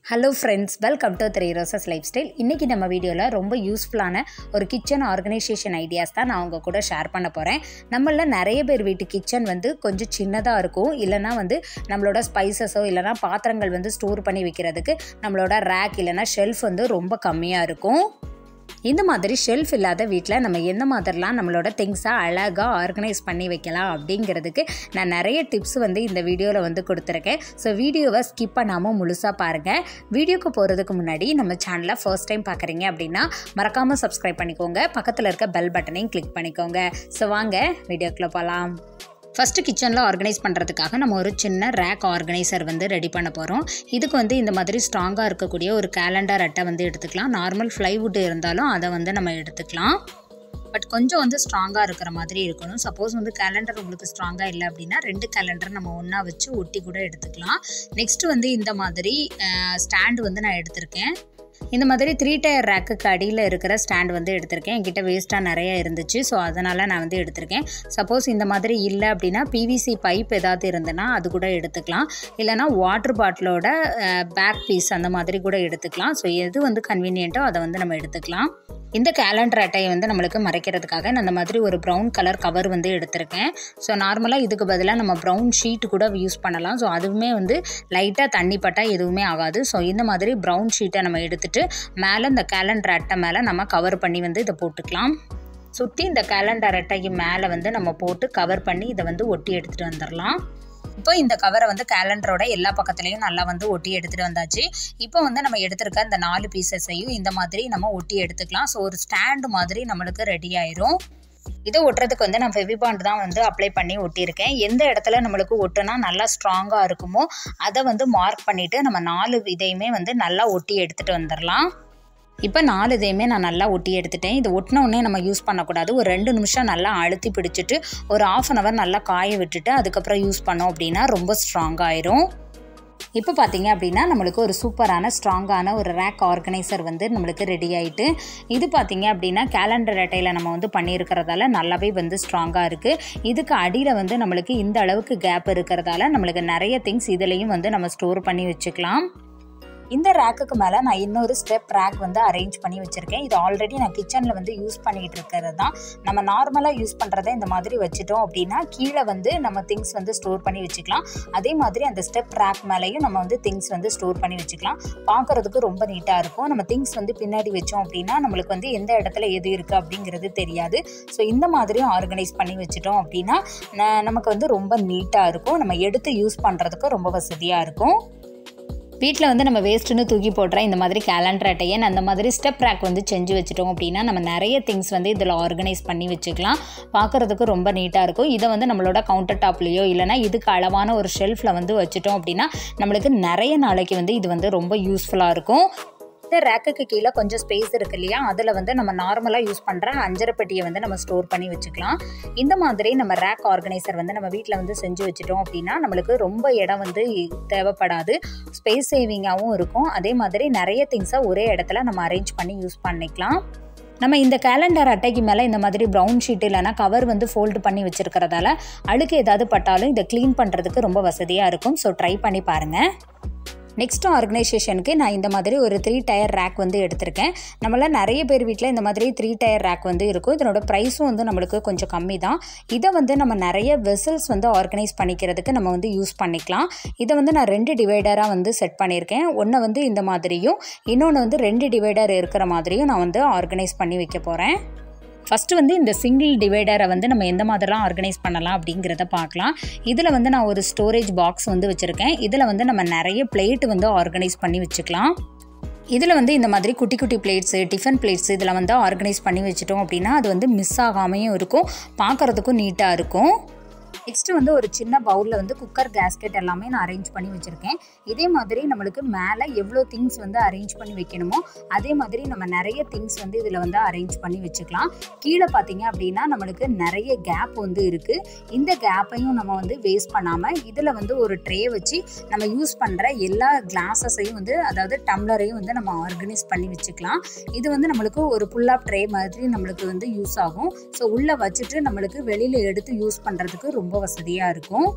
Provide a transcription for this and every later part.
hello friends welcome to three roses lifestyle இன்றைக்கி நம்ம வீடியோவில் ரொம்ப யூஸ்ஃபுல்லான ஒரு கிச்சன் ஆர்கனைசேஷன் ஐடியாஸ் தான் நான் உங்கள் கூட ஷேர் பண்ண போகிறேன் நம்மள நிறைய பேர் வீட்டு கிச்சன் வந்து கொஞ்சம் சின்னதாக இருக்கும் இல்லைனா வந்து நம்மளோட ஸ்பைசஸோ இல்லைனா பாத்திரங்கள் வந்து ஸ்டோர் பண்ணி வைக்கிறதுக்கு நம்மளோட ரேக் இல்லைனா ஷெல்ஃப் வந்து ரொம்ப கம்மியாக இருக்கும் இந்த மாதிரி ஷெல்ஃப் இல்லாத வீட்டில் நம்ம எந்த மாதிரிலாம் நம்மளோட திங்ஸை அழகாக ஆர்கனைஸ் பண்ணி வைக்கலாம் அப்படிங்கிறதுக்கு நான் நிறைய டிப்ஸ் வந்து இந்த வீடியோவில் வந்து கொடுத்துருக்கேன் ஸோ வீடியோவை ஸ்கிப் பண்ணாமல் முழுசாக பாருங்கள் வீடியோக்கு போகிறதுக்கு முன்னாடி நம்ம சேனலை ஃபர்ஸ்ட் டைம் பார்க்குறீங்க அப்படின்னா மறக்காமல் சப்ஸ்கிரைப் பண்ணிக்கோங்க பக்கத்தில் இருக்க பெல் பட்டனையும் கிளிக் பண்ணிக்கோங்க ஸோ வாங்க வீடியோக்குள்ளே போகலாம் ஃபஸ்ட்டு கிச்சனில் ஆர்கனைஸ் பண்ணுறதுக்காக நம்ம ஒரு சின்ன ரேக் ஆர்கனைசர் வந்து ரெடி பண்ண போகிறோம் இதுக்கு வந்து இந்த மாதிரி ஸ்ட்ராங்காக இருக்கக்கூடிய ஒரு கேலண்டர் அட்டை வந்து எடுத்துக்கலாம் நார்மல் ஃப்ளைவுட் இருந்தாலும் அதை வந்து நம்ம எடுத்துக்கலாம் பட் கொஞ்சம் வந்து ஸ்ட்ராங்காக இருக்கிற மாதிரி இருக்கணும் சப்போஸ் வந்து கேலண்டர் உங்களுக்கு ஸ்ட்ராங்காக இல்லை அப்படின்னா ரெண்டு கேலண்டர் நம்ம ஒன்றா வச்சு ஒட்டி கூட எடுத்துக்கலாம் நெக்ஸ்ட்டு வந்து இந்த மாதிரி ஸ்டாண்டு வந்து நான் எடுத்திருக்கேன் இந்த மாதிரி த்ரீ டயர் ரேக்குக்கு அடியில் இருக்கிற ஸ்டாண்ட் வந்து எடுத்திருக்கேன் என்கிட்ட வேஸ்ட்டாக நிறையா இருந்துச்சு ஸோ அதனால் நான் வந்து எடுத்திருக்கேன் சப்போஸ் இந்த மாதிரி இல்லை அப்படின்னா பிவிசி பைப் ஏதாவது இருந்ததுன்னா அது கூட எடுத்துக்கலாம் இல்லைனா வாட்டர் பாட்டிலோட பேக் பீஸ் அந்த மாதிரி கூட எடுத்துக்கலாம் ஸோ எது வந்து கன்வீனியண்ட்டோ அதை வந்து நம்ம எடுத்துக்கலாம் இந்த கேலண்டர் அட்டையை வந்து நம்மளுக்கு மறைக்கிறதுக்காக நான் அந்த மாதிரி ஒரு ப்ரௌன் கலர் கவர் வந்து எடுத்திருக்கேன் ஸோ நார்மலாக இதுக்கு பதிலாக நம்ம ப்ரௌன் ஷீட் கூட யூஸ் பண்ணலாம் ஸோ அதுவுமே வந்து லைட்டாக தண்ணி பட்டால் எதுவுமே ஆகாது ஸோ இந்த மாதிரி ப்ரௌன் ஷீட்டை நம்ம எடுத்துகிட்டு மேலே இந்த கேலண்டர் அட்டை மேலே நம்ம கவர் பண்ணி வந்து இதை போட்டுக்கலாம் சுற்றி இந்த கேலண்டர் அட்டைக்கு மேலே வந்து நம்ம போட்டு கவர் பண்ணி இதை வந்து ஒட்டி எடுத்துகிட்டு வந்துடலாம் இப்போ இந்த கவரை வந்து கேலண்டரோட எல்லா பக்கத்துலேயும் நல்லா வந்து ஒட்டி எடுத்துகிட்டு வந்தாச்சு இப்போ வந்து நம்ம எடுத்திருக்க இந்த நாலு பீசஸையும் இந்த மாதிரி நம்ம ஒட்டி எடுத்துக்கலாம் ஸோ ஒரு ஸ்டாண்டு மாதிரி நம்மளுக்கு ரெடி ஆயிரும் இதை ஒட்டுறதுக்கு வந்து நான் ஃபெவிபாண்ட் தான் வந்து அப்ளை பண்ணி ஒட்டியிருக்கேன் எந்த இடத்துல நம்மளுக்கு ஒட்டுனா நல்லா ஸ்ட்ராங்காக இருக்குமோ அதை வந்து மார்க் பண்ணிவிட்டு நம்ம நாலு இதையுமே வந்து நல்லா ஒட்டி எடுத்துகிட்டு வந்துடலாம் இப்போ நாலு இதையுமே நான் நல்லா ஒட்டி எடுத்துட்டேன் இது ஒட்டின உடனே நம்ம யூஸ் பண்ணக்கூடாது ஒரு ரெண்டு நிமிஷம் நல்லா அழுத்தி பிடிச்சிட்டு ஒரு ஆஃப் அன் ஹவர் நல்லா காய விட்டுட்டு அதுக்கப்புறம் யூஸ் பண்ணோம் அப்படின்னா ரொம்ப ஸ்ட்ராங் ஆயிரும் இப்போ பார்த்தீங்க அப்படின்னா நம்மளுக்கு ஒரு சூப்பரான ஸ்ட்ராங்கான ஒரு ரேக் ஆர்கனைசர் வந்து நம்மளுக்கு ரெடி ஆகிட்டு இது பார்த்தீங்க அப்படின்னா கேலண்டர் அட்டையில் நம்ம வந்து பண்ணியிருக்கிறதால நல்லாவே வந்து ஸ்ட்ராங்காக இருக்குது இதுக்கு அடியில் வந்து நம்மளுக்கு இந்த அளவுக்கு கேப் இருக்கிறதால நம்மளுக்கு நிறைய திங்ஸ் இதுலேயும் வந்து நம்ம ஸ்டோர் பண்ணி வச்சுக்கலாம் இந்த ரேக்குக்கு மேலே நான் இன்னொரு ஸ்டெப் ரேக் வந்து அரேஞ்ச் பண்ணி வச்சுருக்கேன் இது ஆல்ரெடி நான் கிச்சனில் வந்து யூஸ் பண்ணிகிட்டு இருக்கிறது தான் நம்ம நார்மலாக யூஸ் பண்ணுறத இந்த மாதிரி வச்சுட்டோம் அப்படின்னா கீழே வந்து நம்ம திங்ஸ் வந்து ஸ்டோர் பண்ணி வச்சுக்கலாம் அதே மாதிரி அந்த ஸ்டெப் ரேக் மேலேயும் நம்ம வந்து திங்ஸ் வந்து ஸ்டோர் பண்ணி வச்சுக்கலாம் பார்க்குறதுக்கு ரொம்ப நீட்டாக இருக்கும் நம்ம திங்ஸ் வந்து பின்னாடி வச்சோம் அப்படின்னா நம்மளுக்கு வந்து எந்த இடத்துல எது இருக்குது அப்படிங்கிறது தெரியாது ஸோ இந்த மாதிரியும் ஆர்கனைஸ் பண்ணி வச்சுட்டோம் அப்படின்னா நமக்கு வந்து ரொம்ப நீட்டாக இருக்கும் நம்ம எடுத்து யூஸ் பண்ணுறதுக்கு ரொம்ப வசதியாக இருக்கும் வீட்டில் வந்து நம்ம வேஸ்ட்டுன்னு தூக்கி போடுற இந்த மாதிரி கேலண்டர் அட்டையை அந்த மாதிரி ஸ்டெப் ரேக் வந்து செஞ்சு வச்சுட்டோம் அப்படின்னா நம்ம நிறைய திங்ஸ் வந்து இதில் ஆர்கனைஸ் பண்ணி வச்சுக்கலாம் பார்க்குறதுக்கு ரொம்ப நீட்டாக இருக்கும் இதை வந்து நம்மளோட கவுண்டர் டாப்லேயோ இல்லைனா இதுக்கு அளவான ஒரு ஷெல்ஃபில் வந்து வச்சுட்டோம் அப்படின்னா நம்மளுக்கு நிறைய நாளைக்கு வந்து இது வந்து ரொம்ப யூஸ்ஃபுல்லாக இருக்கும் இந்த ரேக்குக்கு கீழே கொஞ்சம் ஸ்பேஸ் இருக்கு இல்லையா அதில் வந்து நம்ம நார்மலாக யூஸ் பண்ணுற அஞ்சரை பெட்டியை வந்து நம்ம ஸ்டோர் பண்ணி வச்சுக்கலாம் இந்த மாதிரி நம்ம ரேக் ஆர்கனைசர் வந்து நம்ம வீட்டில் வந்து செஞ்சு வச்சுட்டோம் அப்படின்னா நம்மளுக்கு ரொம்ப இடம் வந்து தேவைப்படாது ஸ்பேஸ் சேவிங்காகவும் இருக்கும் அதே மாதிரி நிறைய திங்ஸை ஒரே இடத்துல நம்ம அரேஞ்ச் பண்ணி யூஸ் பண்ணிக்கலாம் நம்ம இந்த கேலண்டர் அட்டைக்கு மேலே இந்த மாதிரி ப்ரௌன் ஷீட் இல்லைனா கவர் வந்து ஃபோல்டு பண்ணி வச்சுருக்கிறதால அழுக்கு ஏதாவது பட்டாலும் இதை க்ளீன் பண்ணுறதுக்கு ரொம்ப வசதியாக இருக்கும் ஸோ ட்ரை பண்ணி பாருங்கள் நெக்ஸ்ட் ஆர்கனைசேஷனுக்கு நான் இந்த மாதிரி ஒரு த்ரீ டயர் ரேக் வந்து எடுத்திருக்கேன் நம்மள நிறைய பேர் வீட்டில் இந்த மாதிரி த்ரீ டயர் ரேக் வந்து இருக்கும் இதனோட ப்ரைஸும் வந்து நம்மளுக்கு கொஞ்சம் கம்மி தான் இதை வந்து நம்ம நிறைய வெசல்ஸ் வந்து ஆர்கனைஸ் பண்ணிக்கிறதுக்கு நம்ம வந்து யூஸ் பண்ணிக்கலாம் இதை வந்து நான் ரெண்டு டிவைடராக வந்து செட் பண்ணியிருக்கேன் ஒன்று வந்து இந்த மாதிரியும் இன்னொன்று வந்து ரெண்டு டிவைடர் இருக்கிற மாதிரியும் நான் வந்து ஆர்கனைஸ் பண்ணி வைக்க போகிறேன் ஃபஸ்ட்டு வந்து இந்த சிங்கிள் டிவைடரை வந்து நம்ம எந்த மாதிரிலாம் ஆர்கனைஸ் பண்ணலாம் அப்படிங்கிறத பார்க்கலாம் இதில் வந்து நான் ஒரு ஸ்டோரேஜ் பாக்ஸ் வந்து வச்சுருக்கேன் இதில் வந்து நம்ம நிறைய பிளேட் வந்து ஆர்கனைஸ் பண்ணி வச்சுக்கலாம் இதில் வந்து இந்த மாதிரி குட்டி குட்டி பிளேட்ஸு டிஃபன் பிளேட்ஸ் இதில் வந்து ஆர்கனைஸ் பண்ணி வச்சுட்டோம் அப்படின்னா அது வந்து மிஸ் ஆகாமையும் இருக்கும் பார்க்குறதுக்கும் நீட்டாக இருக்கும் நெக்ஸ்ட் வந்து ஒரு சின்ன பவுலில் வந்து குக்கர் கேஸ்கெட் எல்லாமே நான் அரேஞ்ச் பண்ணி வச்சுருக்கேன் இதே மாதிரி நம்மளுக்கு மேலே எவ்வளோ திங்ஸ் வந்து அரேஞ்ச் பண்ணி வைக்கணுமோ அதே மாதிரி நம்ம நிறைய திங்ஸ் வந்து இதில் வந்து அரேஞ்ச் பண்ணி வச்சுக்கலாம் கீழே பார்த்தீங்க அப்படின்னா நம்மளுக்கு நிறைய கேப் வந்து இருக்குது இந்த கேப்பையும் நம்ம வந்து வேஸ்ட் பண்ணாமல் இதில் வந்து ஒரு ட்ரே வச்சு நம்ம யூஸ் பண்ணுற எல்லா கிளாஸஸையும் வந்து அதாவது டம்ளரையும் வந்து நம்ம ஆர்கனைஸ் பண்ணி வச்சுக்கலாம் இது வந்து நம்மளுக்கு ஒரு புல் ஆப் ட்ரே மாதிரி நம்மளுக்கு வந்து யூஸ் ஆகும் ஸோ உள்ளே வச்சுட்டு நம்மளுக்கு வெளியில் எடுத்து யூஸ் பண்ணுறதுக்கு ரொம்ப வசதியாக இருக்கும்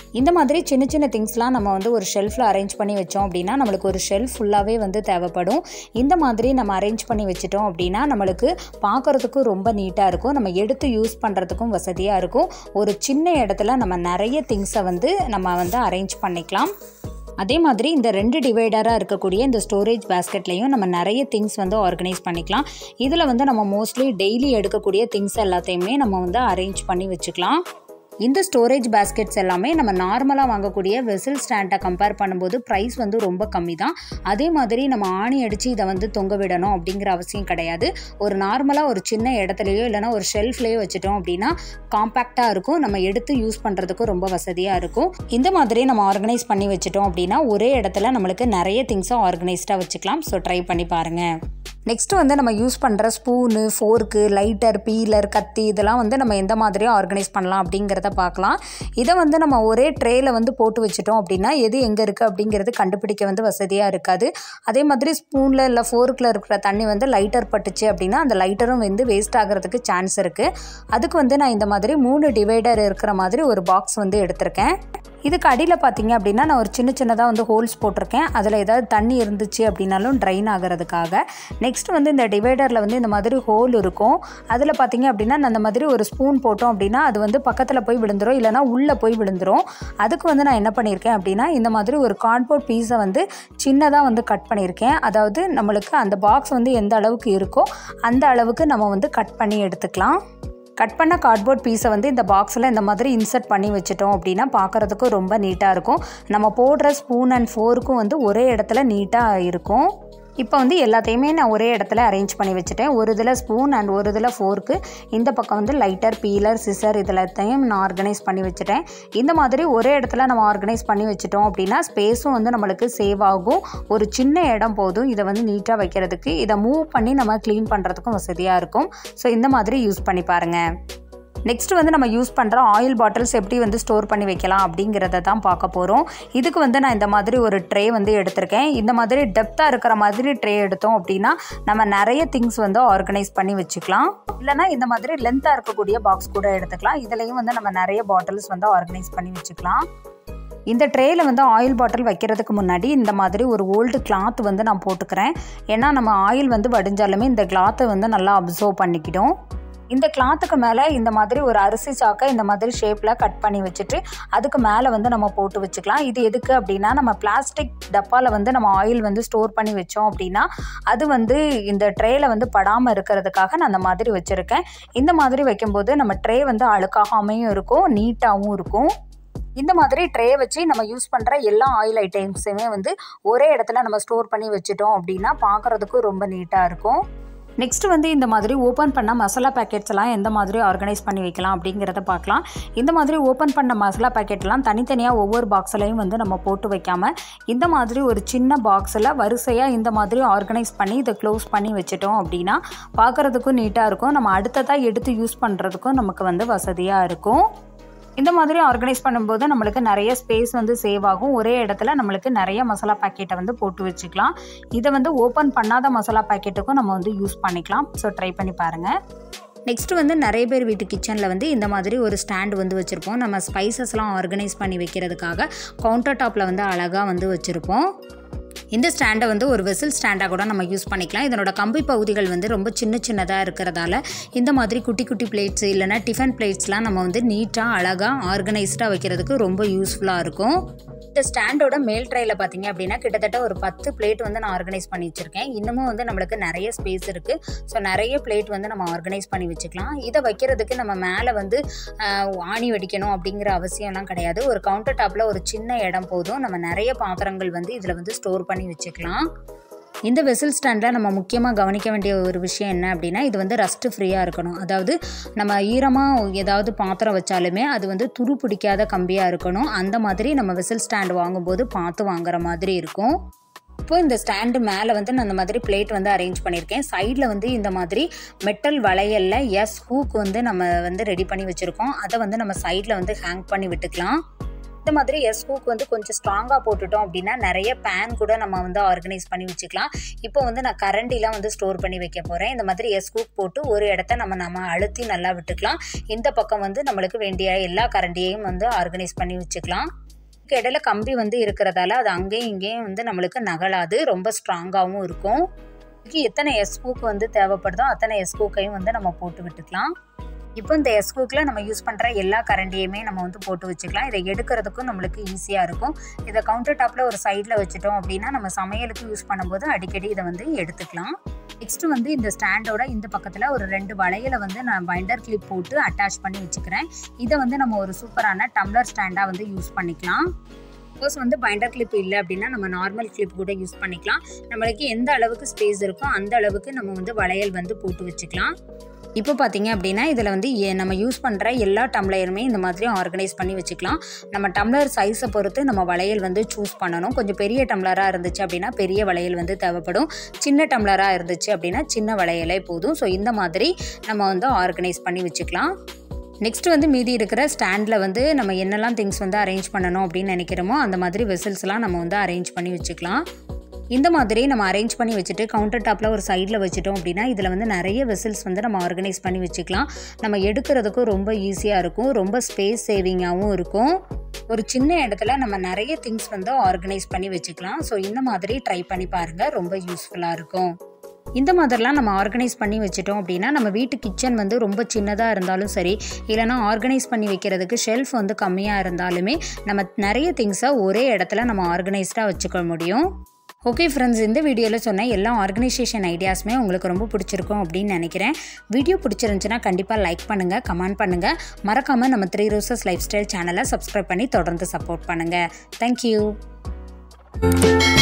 இந்த மாதிரி சின்ன சின்ன திங்ஸ்லாம் நம்ம வந்து ஒரு ஷெல்ஃபில் அரேஞ்ச் பண்ணி வச்சோம் அப்படின்னா நம்மளுக்கு ஒரு ஷெல்ஃப் ஃபுல்லாகவே வந்து தேவைப்படும் இந்த மாதிரி நம்ம அரேஞ்ச் பண்ணி வச்சிட்டோம் அப்படின்னா நம்மளுக்கு பார்க்குறதுக்கும் ரொம்ப நீட்டாக இருக்கும் நம்ம எடுத்து யூஸ் பண்ணுறதுக்கும் வசதியாக இருக்கும் ஒரு சின்ன இடத்துல நம்ம நிறைய திங்ஸை வந்து நம்ம வந்து அரேஞ்ச் பண்ணிக்கலாம் அதே மாதிரி இந்த ரெண்டு டிவைடராக இருக்கக்கூடிய இந்த ஸ்டோரேஜ் பேஸ்கெட்லேயும் நம்ம நிறைய திங்ஸ் வந்து ஆர்கனைஸ் பண்ணிக்கலாம் இதில் வந்து நம்ம மோஸ்ட்லி டெய்லி எடுக்கக்கூடிய திங்ஸ் எல்லாத்தையுமே நம்ம வந்து அரேஞ்ச் பண்ணி வச்சுக்கலாம் இந்த ஸ்டோரேஜ் பேஸ்கெட்ஸ் எல்லாமே நம்ம நார்மலாக வாங்கக்கூடிய வெசில் ஸ்டாண்டை கம்பேர் பண்ணும்போது ப்ரைஸ் வந்து ரொம்ப கம்மி தான் அதே மாதிரி நம்ம ஆணி அடித்து இதை வந்து தொங்க விடணும் அப்படிங்கிற அவசியம் கிடையாது ஒரு நார்மலாக ஒரு சின்ன இடத்துலையோ இல்லைனா ஒரு ஷெல்ஃப்லேயோ வச்சுட்டோம் அப்படின்னா காம்பேக்டாக இருக்கும் நம்ம எடுத்து யூஸ் பண்ணுறதுக்கும் ரொம்ப வசதியாக இருக்கும் இந்த மாதிரி நம்ம ஆர்கனைஸ் பண்ணி வச்சுட்டோம் அப்படின்னா ஒரே இடத்துல நம்மளுக்கு நிறைய திங்ஸை ஆர்கனைஸ்டாக வச்சுக்கலாம் ஸோ ட்ரை பண்ணி பாருங்கள் நெக்ஸ்ட்டு வந்து நம்ம யூஸ் பண்ணுற ஸ்பூனு ஃபோர்க்கு லைட்டர் பீலர் கத்தி இதெல்லாம் வந்து நம்ம எந்த மாதிரியாக ஆர்கனைஸ் பண்ணலாம் அப்படிங்கிறத பார்க்கலாம் இதை வந்து நம்ம ஒரே ட்ரேயில் வந்து போட்டு வச்சுட்டோம் அப்படின்னா எது எங்கே இருக்குது அப்படிங்கிறது கண்டுபிடிக்க வந்து வசதியாக இருக்காது அதே மாதிரி ஸ்பூனில் இல்லை ஃபோர்க்கில் இருக்கிற தண்ணி வந்து லைட்டர் பட்டுச்சு அப்படின்னா அந்த லைட்டரும் வந்து வேஸ்ட் ஆகிறதுக்கு சான்ஸ் இருக்குது அதுக்கு வந்து நான் இந்த மாதிரி மூணு டிவைடர் இருக்கிற மாதிரி ஒரு பாக்ஸ் வந்து எடுத்திருக்கேன் இதுக்கு அடியில் பார்த்தீங்க அப்படின்னா நான் ஒரு சின்ன சின்னதாக வந்து ஹோல்ஸ் போட்டிருக்கேன் அதில் ஏதாவது தண்ணி இருந்துச்சு அப்படின்னாலும் ட்ரைன் ஆகிறதுக்காக நெக்ஸ்ட் வந்து இந்த டிவைடரில் வந்து இந்த மாதிரி ஹோல் இருக்கும் அதில் பார்த்தீங்க அப்படின்னா நான் அந்த மாதிரி ஒரு ஸ்பூன் போட்டோம் அப்படின்னா அது வந்து பக்கத்தில் போய் விழுந்துரும் இல்லைனா உள்ளே போய் விழுந்துரும் அதுக்கு வந்து நான் என்ன பண்ணியிருக்கேன் அப்படின்னா இந்த மாதிரி ஒரு கார்ட்போர்ட் பீஸை வந்து சின்னதாக வந்து கட் பண்ணியிருக்கேன் அதாவது நம்மளுக்கு அந்த பாக்ஸ் வந்து எந்த அளவுக்கு இருக்கோ அந்த அளவுக்கு நம்ம வந்து கட் பண்ணி எடுத்துக்கலாம் கட் பண்ண கார்ட்போர்ட் பீஸை வந்து இந்த பாக்ஸில் இந்த மாதிரி இன்சர்ட் பண்ணி வச்சுட்டோம் அப்படின்னா பார்க்குறதுக்கும் ரொம்ப நீட்டாக இருக்கும் நம்ம போடுற ஸ்பூன் அண்ட் ஃபோருக்கும் வந்து ஒரே இடத்துல நீட்டாக இருக்கும் இப்போ வந்து எல்லாத்தையுமே நான் ஒரே இடத்துல அரேஞ்ச் பண்ணி வச்சுட்டேன் ஒரு இதில் ஸ்பூன் அண்ட் ஒரு இதில் ஃபோர்க்கு இந்த பக்கம் வந்து லைட்டர் பீலர் சிசர் இது எல்லாத்தையும் நான் ஆர்கனைஸ் பண்ணி வச்சுட்டேன் இந்த மாதிரி ஒரே இடத்துல நம்ம ஆர்கனைஸ் பண்ணி வச்சுட்டோம் அப்படின்னா ஸ்பேஸும் வந்து நம்மளுக்கு சேவ் ஆகும் ஒரு சின்ன இடம் போதும் இதை வந்து நீட்டாக வைக்கிறதுக்கு இதை மூவ் பண்ணி நம்ம க்ளீன் பண்ணுறதுக்கும் வசதியாக இருக்கும் ஸோ இந்த மாதிரி யூஸ் பண்ணி பாருங்கள் நெக்ஸ்ட் வந்து நம்ம யூஸ் பண்ணுற ஆயில் பாட்டில்ஸ் எப்படி வந்து ஸ்டோர் பண்ணி வைக்கலாம் அப்படிங்கிறத தான் பார்க்க போகிறோம் இதுக்கு வந்து நான் இந்த மாதிரி ஒரு ட்ரே வந்து எடுத்திருக்கேன் இந்த மாதிரி டெப்த்தாக இருக்கிற மாதிரி ட்ரே எடுத்தோம் அப்படின்னா நம்ம நிறைய திங்ஸ் வந்து ஆர்கனைஸ் பண்ணி வச்சுக்கலாம் இல்லைனா இந்த மாதிரி லென்த்தாக இருக்கக்கூடிய பாக்ஸ் கூட எடுத்துக்கலாம் இதுலேயும் வந்து நம்ம நிறைய பாட்டில்ஸ் வந்து ஆர்கனைஸ் பண்ணி வச்சுக்கலாம் இந்த ட்ரேயில் வந்து ஆயில் பாட்டில் வைக்கிறதுக்கு முன்னாடி இந்த மாதிரி ஒரு ஓல்டு கிளாத் வந்து நான் போட்டுக்கிறேன் ஏன்னா நம்ம ஆயில் வந்து வடிஞ்சாலுமே இந்த கிளாத்தை வந்து நல்லா அப்சர்வ் பண்ணிக்கிடும் இந்த கிளாத்துக்கு மேலே இந்த மாதிரி ஒரு அரிசி சாக்கை இந்த மாதிரி ஷேப்பில் கட் பண்ணி வச்சுட்டு அதுக்கு மேலே வந்து நம்ம போட்டு வச்சுக்கலாம் இது எதுக்கு அப்படின்னா நம்ம பிளாஸ்டிக் டப்பாவில் வந்து நம்ம ஆயில் வந்து ஸ்டோர் பண்ணி வச்சோம் அப்படின்னா அது வந்து இந்த ட்ரேயில் வந்து படாமல் இருக்கிறதுக்காக நான் அந்த மாதிரி வச்சுருக்கேன் இந்த மாதிரி வைக்கும்போது நம்ம ட்ரே வந்து அழுக்காகாமையும் இருக்கும் நீட்டாகவும் இருக்கும் இந்த மாதிரி ட்ரே வச்சு நம்ம யூஸ் பண்ணுற எல்லா ஆயில் ஐட்டம்ஸுமே வந்து ஒரே இடத்துல நம்ம ஸ்டோர் பண்ணி வச்சுட்டோம் அப்படின்னா பார்க்குறதுக்கும் ரொம்ப நீட்டாக இருக்கும் நெக்ஸ்ட் வந்து இந்த மாதிரி ஓப்பன் பண்ண மசாலா பேக்கெட்ஸ் எல்லாம் எந்த மாதிரி ஆர்கனைஸ் பண்ணி வைக்கலாம் அப்படிங்கிறத பார்க்கலாம் இந்த மாதிரி ஓப்பன் பண்ண மசாலா பேக்கெட்லாம் தனித்தனியாக ஒவ்வொரு பாக்ஸ்லையும் வந்து நம்ம போட்டு வைக்காமல் இந்த மாதிரி ஒரு சின்ன பாக்ஸில் வரிசையாக இந்த மாதிரி ஆர்கனைஸ் பண்ணி இதை க்ளோஸ் பண்ணி வச்சுட்டோம் அப்படின்னா பார்க்குறதுக்கும் நீட்டாக இருக்கும் நம்ம அடுத்ததாக எடுத்து யூஸ் பண்ணுறதுக்கும் நமக்கு வந்து வசதியாக இருக்கும் இந்த மாதிரி ஆர்கனைஸ் பண்ணும்போது நம்மளுக்கு நிறைய ஸ்பேஸ் வந்து சேவ் ஆகும் ஒரே இடத்துல நம்மளுக்கு நிறைய மசாலா பாக்கெட்டை வந்து போட்டு வச்சுக்கலாம் இதை வந்து ஓப்பன் பண்ணாத மசாலா பாக்கெட்டுக்கும் நம்ம வந்து யூஸ் பண்ணிக்கலாம் ஸோ ட்ரை பண்ணி பாருங்கள் நெக்ஸ்ட் வந்து நிறைய பேர் வீட்டு கிச்சனில் வந்து இந்த மாதிரி ஒரு ஸ்டாண்ட் வந்து வச்சுருப்போம் நம்ம ஸ்பைசஸ்லாம் ஆர்கனைஸ் பண்ணி வைக்கிறதுக்காக கவுண்டர் டாப்பில் வந்து அழகாக வந்து வச்சுருப்போம் இந்த ஸ்டாண்டை வந்து ஒரு வெசில் ஸ்டாண்டாக கூட நம்ம யூஸ் பண்ணிக்கலாம் இதனோட கம்பி பகுதிகள் வந்து ரொம்ப சின்ன சின்னதாக இருக்கிறதால இந்த மாதிரி குட்டி குட்டி பிளேட்ஸ் இல்லைனா டிஃபன் பிளேட்ஸ்லாம் நம்ம வந்து நீட்டாக அழகாக ஆர்கனைஸ்டாக வைக்கிறதுக்கு ரொம்ப யூஸ்ஃபுல்லாக இருக்கும் இந்த ஸ்டாண்டோட மேல் ட்ரையில் பார்த்தீங்க அப்படின்னா கிட்டத்தட்ட ஒரு பத்து பிளேட் வந்து நான் ஆர்கனைஸ் பண்ணி வச்சுருக்கேன் இன்னமும் வந்து நம்மளுக்கு நிறைய ஸ்பேஸ் இருக்குது ஸோ நிறைய பிளேட் வந்து நம்ம ஆர்கனைஸ் பண்ணி வச்சுக்கலாம் இதை வைக்கிறதுக்கு நம்ம மேலே வந்து ஆஹ், ஆணி வெடிக்கணும் அப்படிங்கிற அவசியம்லாம் கிடையாது ஒரு கவுண்டர் டாப்பில் ஒரு சின்ன இடம் போதும் நம்ம நிறைய பாத்திரங்கள் வந்து இதில் வந்து ஸ்டோர் பண்ணி வச்சுக்கலாம் இந்த வெசில் ஸ்டாண்டில் நம்ம முக்கியமாக கவனிக்க வேண்டிய ஒரு விஷயம் என்ன அப்படின்னா இது வந்து ரஸ்ட்டு ஃப்ரீயாக இருக்கணும் அதாவது நம்ம ஈரமாக ஏதாவது பாத்திரம் வச்சாலுமே அது வந்து துரு பிடிக்காத கம்பியாக இருக்கணும் அந்த மாதிரி நம்ம வெசில் ஸ்டாண்ட் வாங்கும்போது பார்த்து வாங்குற மாதிரி இருக்கும் இப்போ இந்த ஸ்டாண்டு மேலே வந்து நான் இந்த மாதிரி பிளேட் வந்து அரேஞ்ச் பண்ணியிருக்கேன் சைடில் வந்து இந்த மாதிரி மெட்டல் வளையல்ல எஸ் ஹூக் வந்து நம்ம வந்து ரெடி பண்ணி வச்சுருக்கோம் அதை வந்து நம்ம சைடில் வந்து ஹேங் பண்ணி விட்டுக்கலாம் இந்த மாதிரி எஸ் ஹூக் வந்து கொஞ்சம் ஸ்ட்ராங்காக போட்டுட்டோம் அப்படின்னா நிறைய பேன் கூட நம்ம வந்து ஆர்கனைஸ் பண்ணி வச்சுக்கலாம் இப்போ வந்து நான் கரண்டிலாம் வந்து ஸ்டோர் பண்ணி வைக்க போகிறேன் இந்த மாதிரி எஸ் ஹூக் போட்டு ஒரு இடத்த நம்ம நம்ம அழுத்தி நல்லா விட்டுக்கலாம் இந்த பக்கம் வந்து நம்மளுக்கு வேண்டிய எல்லா கரண்டியையும் வந்து ஆர்கனைஸ் பண்ணி வச்சுக்கலாம் இடையில கம்பி வந்து இருக்கிறதால அது அங்கேயும் இங்கேயும் வந்து நம்மளுக்கு நகலாது ரொம்ப ஸ்ட்ராங்காகவும் இருக்கும் இதுக்கு எத்தனை எஸ் ஹூக் வந்து தேவைப்படுதோ அத்தனை எஸ் ஹூக்கையும் வந்து நம்ம போட்டு விட்டுக்கலாம் இப்போ இந்த எஸ் ஹூக்கில் நம்ம யூஸ் பண்ணுற எல்லா கரண்டியுமே நம்ம வந்து போட்டு வச்சுக்கலாம் இதை எடுக்கிறதுக்கும் நம்மளுக்கு ஈஸியாக இருக்கும் இதை கவுண்டர் டாப்பில் ஒரு சைடில் வச்சுட்டோம் அப்படின்னா நம்ம சமையலுக்கு யூஸ் பண்ணும்போது அடிக்கடி இதை வந்து எடுத்துக்கலாம் நெக்ஸ்ட்டு வந்து இந்த ஸ்டாண்டோட இந்த பக்கத்தில் ஒரு ரெண்டு வளையலை வந்து நான் பைண்டர் கிளிப் போட்டு அட்டாச் பண்ணி வச்சுக்கிறேன் இதை வந்து நம்ம ஒரு சூப்பரான டம்ளர் ஸ்டாண்டாக வந்து யூஸ் பண்ணிக்கலாம் சப்போஸ் வந்து பைண்டர் கிளிப் இல்லை அப்படின்னா நம்ம நார்மல் கிளிப் கூட யூஸ் பண்ணிக்கலாம் நம்மளுக்கு எந்த அளவுக்கு ஸ்பேஸ் இருக்கோ அந்த அளவுக்கு நம்ம வந்து வளையல் வந்து போட்டு வச்சுக்கலாம் இப்போ பார்த்தீங்க அப்படின்னா இதில் வந்து நம்ம யூஸ் பண்ணுற எல்லா டம்ளருமே இந்த மாதிரி ஆர்கனைஸ் பண்ணி வச்சுக்கலாம் நம்ம டம்ளர் சைஸை பொறுத்து நம்ம வளையல் வந்து சூஸ் பண்ணணும் கொஞ்சம் பெரிய டம்ளராக இருந்துச்சு அப்படின்னா பெரிய வளையல் வந்து தேவைப்படும் சின்ன டம்ளராக இருந்துச்சு அப்படின்னா சின்ன வளையலே போதும் ஸோ இந்த மாதிரி நம்ம வந்து ஆர்கனைஸ் பண்ணி வச்சுக்கலாம் நெக்ஸ்ட் வந்து மீதி இருக்கிற ஸ்டாண்டில் வந்து நம்ம என்னெல்லாம் திங்ஸ் வந்து அரேஞ்ச் பண்ணணும் அப்படின்னு நினைக்கிறோமோ அந்த மாதிரி வெசல்ஸ்லாம் நம்ம வந்து அரேஞ்ச் பண்ணி வச்சுக்கலாம் இந்த மாதிரி நம்ம அரேஞ்ச் பண்ணி வச்சுட்டு கவுண்டர் டாப்பில் ஒரு சைடில் வச்சுட்டோம் அப்படின்னா இதில் வந்து நிறைய வெசல்ஸ் வந்து நம்ம ஆர்கனைஸ் பண்ணி வச்சுக்கலாம் நம்ம எடுக்கிறதுக்கும் ரொம்ப ஈஸியாக இருக்கும் ரொம்ப ஸ்பேஸ் சேவிங்காகவும் இருக்கும் ஒரு சின்ன இடத்துல நம்ம நிறைய திங்ஸ் வந்து ஆர்கனைஸ் பண்ணி வச்சுக்கலாம் ஸோ இந்த மாதிரி ட்ரை பண்ணி பாருங்கள் ரொம்ப யூஸ்ஃபுல்லாக இருக்கும் இந்த மாதிரிலாம் நம்ம ஆர்கனைஸ் பண்ணி வச்சுட்டோம் அப்படின்னா நம்ம வீட்டு கிச்சன் வந்து ரொம்ப சின்னதாக இருந்தாலும் சரி இல்லைனா ஆர்கனைஸ் பண்ணி வைக்கிறதுக்கு ஷெல்ஃப் வந்து கம்மியாக இருந்தாலுமே நம்ம நிறைய திங்ஸை ஒரே இடத்துல நம்ம ஆர்கனைஸ்டாக வச்சுக்க முடியும் ஓகே ஃப்ரெண்ட்ஸ் இந்த வீடியோவில் சொன்ன எல்லா ஆர்கனைசேஷன் ஐடியாஸுமே உங்களுக்கு ரொம்ப பிடிச்சிருக்கும் அப்படின்னு நினைக்கிறேன் வீடியோ பிடிச்சிருந்துச்சுன்னா கண்டிப்பாக லைக் பண்ணுங்கள் கமெண்ட் பண்ணுங்கள் மறக்காமல் நம்ம த்ரீ ரோசஸ் லைஃப் ஸ்டைல் சேனலை சப்ஸ்கிரைப் பண்ணி தொடர்ந்து சப்போர்ட் பண்ணுங்கள் தேங்க்யூ